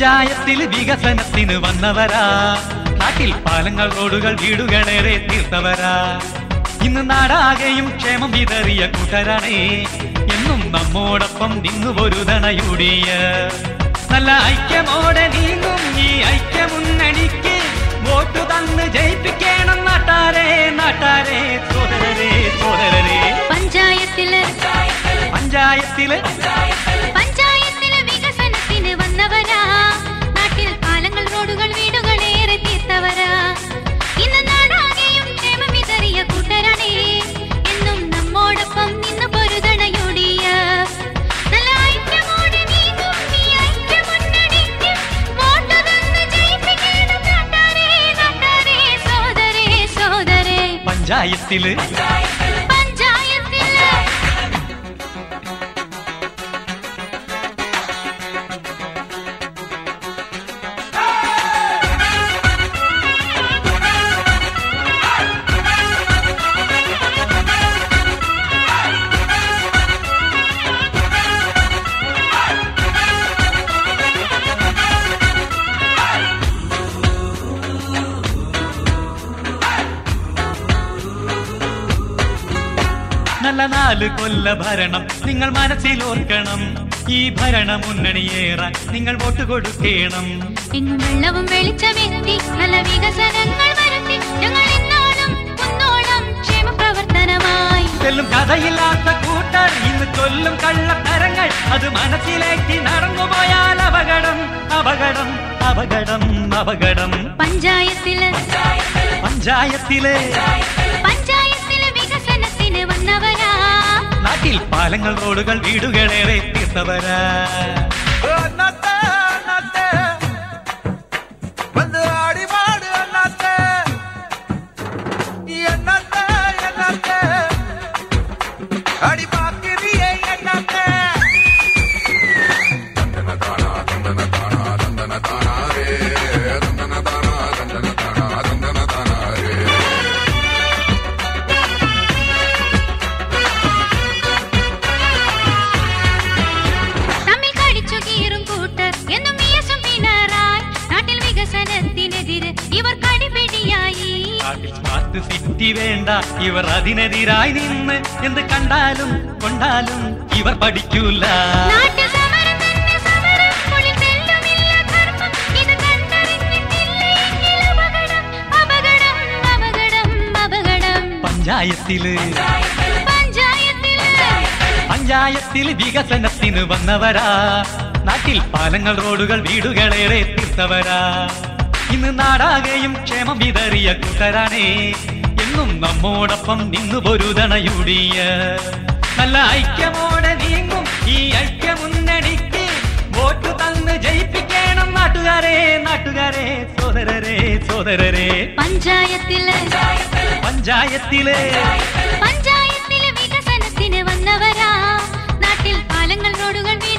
പഞ്ചായത്തിൽ വികസനത്തിന് വന്നവരാ നാട്ടിൽ പാലങ്ങൾ റോഡുകൾ വീടുകളേറെ തീർത്തവരാ ഇന്ന് നാടാകെയും ക്ഷേമം വിതറിയ കൂട്ടരാണേ എന്നും നമ്മോടൊപ്പം നിന്നു പൊരുതണയൂടിയ നല്ല ഐക്യമോടെ നീങ്ങും ഈ ഐക്യമുന്നണിക്ക് വോട്ട് തന്ന് ജയിപ്പിക്കണം നാട്ടാരെ നാട്ടാരെ സോദരരെ സോദരരെ പഞ്ചായത്തില് പഞ്ചായത്തില് പഞ്ചായത്തില് വികസനത്തിന് വന്നവരാ നാട്ടിൽ പാലങ്ങൾ റോഡുകൾ വീടുകളേറെ തീർത്തവരാ ഇന്ന് നാടാകെയും ക്ഷേമം വിതറിയ കൂട്ടരാണേ എന്നും നമ്മോടൊപ്പം നിന്ന് പൊരുതണയൂടിയ നല്ല ഐക്യമോടെ നീങ്ങും ഈ ഐക്യമുന്നണിക്ക് വോട്ട് തന്ന് ജയിപ്പിക്കണം നാട്ടാരെ നാട്ടാരെ സോദരേ സോദരേ പഞ്ചായത്തില് പഞ്ചായത്തില് നല്ല നാല് കൊല്ല ഭരണം നിങ്ങൾ മനസ്സിൽ ഓർക്കണം ഈ ഭരണ മുന്നണിയേറാൻ നിങ്ങൾ വോട്ട് കൊടുക്കണം എങ്ങും വെള്ളവും വെളിച്ചമെത്തി നല്ല വികസനങ്ങൾ വരുത്തി ഞങ്ങൾ ഇന്നോളം കുന്നോളം ക്ഷേമ പ്രവർത്തനമായി ചെല്ലും കഥയില്ലാത്ത കൂട്ടർ ഇന്ന് കൊല്ലും കള്ളത്തരങ്ങൾ അത് മനസ്സിലേക്ക് നടന്നുപോയാൽ അപകടം അപകടം അപകടം അപകടം പഞ്ചായത്തില് പഞ്ചായത്തിലെ പഞ്ചായത്തില് വികസനത്തിന് വന്നവരാ നാട്ടിൽ പാലങ്ങൾ റോഡുകൾ വീടുകളേറെ തീർത്തവരാ അന്നത്തെ അന്നത്തെ வந்து ஆடி பாடு அண்ணாத்தே என்னத்தே என்னத்தே அடி பாக்கிறியே என்னத்தே തമ്മിൽ കടിച്ചു കീറും കൂട്ടർ എന്നും വിയസും പിണറായി നാട്ടിൽ വികസനത്തിനെതിരെ ഇവർ കടിപിടിയായി നാട്ടിൽ സ്മാർട്ട് സിറ്റി വേണ്ട ഇവർ അതിനെതിരായി നിന്ന് എന്ത് കണ്ടാലും കൊണ്ടാലും ഇവർ പഠിക്കൂല നാട്ടിൽ സമരം തന്നെ സമരം ഉള്ളിൽ തെല്ലുമില്ല ധർമ്മം ഇത് കണ്ടറിഞ്ഞിട്ടില്ല എങ്കിൽ അപകടം അപകടം അപകടം അപകടം പഞ്ചായത്തില് പഞ്ചായത്തില് പഞ്ചായത്തിൽ വികസനത്തിന് വന്നവരാ നാട്ടിൽ പാലങ്ങൾ റോഡുകൾ വീടുകളേറെ തീർത്തവരാ ഇന്ന് നാടാകെയും ക്ഷേമം വിതറിയ കൂട്ടരാണേ എന്നും നമ്മോടൊപ്പം നിന്നു പൊരുതണയൂടിയ നല്ല ഐക്യമോടെ നീങ്ങും ഈ ഐക്യമുന്നണിക്ക് വോട്ട് തന്ന് ജയിപ്പിക്കണം നാട്ടുകാരെ നാട്ടുകാരെ സോദരരെ സോദരരെ പഞ്ചായത്തില് പഞ്ചായത്തിലെ പഞ്ചായത്തില് വികസനത്തിന് വന്നവരാ നാട്ടിൽ പാലങ്ങൾ റോഡുകൾ